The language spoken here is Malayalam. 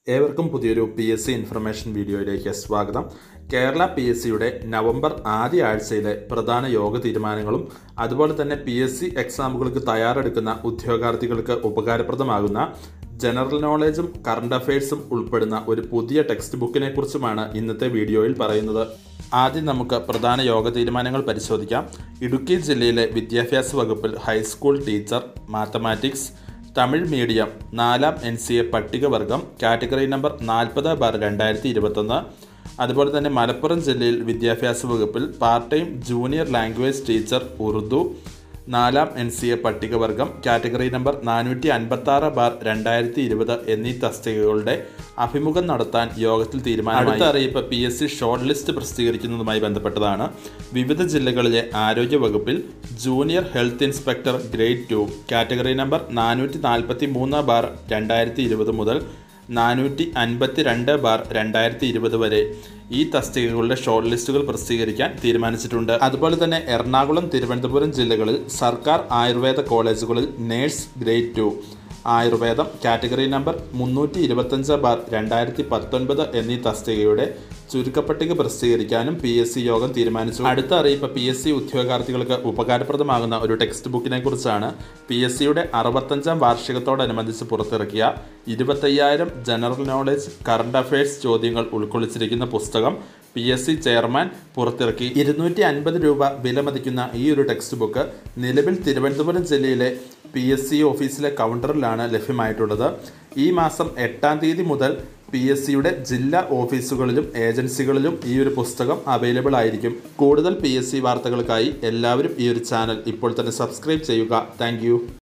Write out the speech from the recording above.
ഏവർക്കും പുതിയൊരു പി എസ് സി ഇൻഫർമേഷൻ വീഡിയോയിലേക്ക് സ്വാഗതം കേരള പി എസ് സിയുടെ നവംബർ ആദ്യ ആഴ്ചയിലെ പ്രധാന യോഗ തീരുമാനങ്ങളും അതുപോലെ തന്നെ പി എസ് സി എക്സാമുകൾക്ക് തയ്യാറെടുക്കുന്ന ഉദ്യോഗാർത്ഥികൾക്ക് ഉപകാരപ്രദമാകുന്ന ജനറൽ നോളജും കറണ്ട് അഫയേഴ്സും ഉൾപ്പെടുന്ന ഒരു പുതിയ ടെക്സ്റ്റ് ബുക്കിനെ കുറിച്ചുമാണ് ഇന്നത്തെ വീഡിയോയിൽ പറയുന്നത് ആദ്യം നമുക്ക് പ്രധാന യോഗ തീരുമാനങ്ങൾ പരിശോധിക്കാം ഇടുക്കി ജില്ലയിലെ വിദ്യാഭ്യാസ വകുപ്പിൽ high school teacher mathematics Tamil medium നാലാം എൻ സി എ പട്ടികവർഗം കാറ്റഗറി നമ്പർ നാൽപ്പത് ബാർ രണ്ടായിരത്തി ഇരുപത്തൊന്ന് അതുപോലെ തന്നെ മലപ്പുറം ജില്ലയിൽ വിദ്യാഭ്യാസ വകുപ്പിൽ part time junior language teacher Urdu നാലാം എൻ സി എ പട്ടികവർഗം കാറ്റഗറി നമ്പർ നാനൂറ്റി അൻപത്തി ആറ് ബാർ രണ്ടായിരത്തി ഇരുപത് എന്നീ തസ്തികകളുടെ അഭിമുഖം നടത്താൻ യോഗത്തിൽ തീരുമാനം അടുത്ത അറിയിപ്പ് P S C short list പ്രസിദ്ധീകരിക്കുന്നതുമായി ബന്ധപ്പെട്ടതാണ് വിവിധ ജില്ലകളിലെ ആരോഗ്യ വകുപ്പിൽ junior health inspector grade two category number നാനൂറ്റി നാൽപ്പത്തി മൂന്ന് ബാർ രണ്ടായിരത്തി ഇരുപത് മുതൽ നാനൂറ്റി അൻപത്തി രണ്ട് ബാർ രണ്ടായിരത്തി ഇരുപത് വരെ ഈ തസ്തികകളുടെ ഷോർട്ട് ലിസ്റ്റുകൾ പ്രസിദ്ധീകരിക്കാൻ തീരുമാനിച്ചിട്ടുണ്ട് അതുപോലെ തന്നെ എറണാകുളം തിരുവനന്തപുരം ജില്ലകളിൽ സർക്കാർ ആയുർവേദ കോളേജുകളിൽ നേഴ്സ് ഗ്രേഡ് ടു ആയുർവേദം കാറ്റഗറി നമ്പർ മുന്നൂറ്റി ഇരുപത്തഞ്ച് ബാർ രണ്ടായിരത്തി പത്തൊൻപത് എന്നീ തസ്തികയുടെ ചുരുക്കപ്പട്ടിക പ്രസിദ്ധീകരിക്കാനും പി എസ് സി യോഗം തീരുമാനിച്ചു അടുത്ത അറിയിപ്പ് പി എസ് സി ഉദ്യോഗാർത്ഥികൾക്ക് ഉപകാരപ്രദമാകുന്ന ഒരു ടെക്സ്റ്റ് ബുക്കിനെ കുറിച്ചാണ് പി എസ് സിയുടെ അറുപത്തഞ്ചാം വാർഷികത്തോടനുബന്ധിച്ച് പുറത്തിറക്കിയ ഇരുപത്തയ്യായിരം ജനറൽ നോളജ് കറണ്ട് അഫയേഴ്സ് ചോദ്യങ്ങൾ ഉൾക്കൊള്ളിച്ചിരിക്കുന്ന പുസ്തകം പി എസ് സി ചെയർമാൻ പുറത്തിറക്കി ഇരുന്നൂറ്റി അൻപത് രൂപ വിലമതിക്കുന്ന ഈ ഒരു ടെക്സ്റ്റ് ബുക്ക് നിലവിൽ തിരുവനന്തപുരം ജില്ലയിലെ പി എസ് സി ഓഫീസിലെ കൗണ്ടറിലാണ് ലഭ്യമായിട്ടുള്ളത് ഈ മാസം എട്ടാം തീയതി മുതൽ പി എസ് സിയുടെ ജില്ലാ ഓഫീസുകളിലും ഏജൻസികളിലും ഈ ഒരു പുസ്തകം അവൈലബിൾ ആയിരിക്കും കൂടുതൽ പി എസ് സി വാർത്തകൾക്കായി എല്ലാവരും ഈ ഒരു ചാനൽ ഇപ്പോൾ തന്നെ സബ്സ്ക്രൈബ് ചെയ്യുക താങ്ക്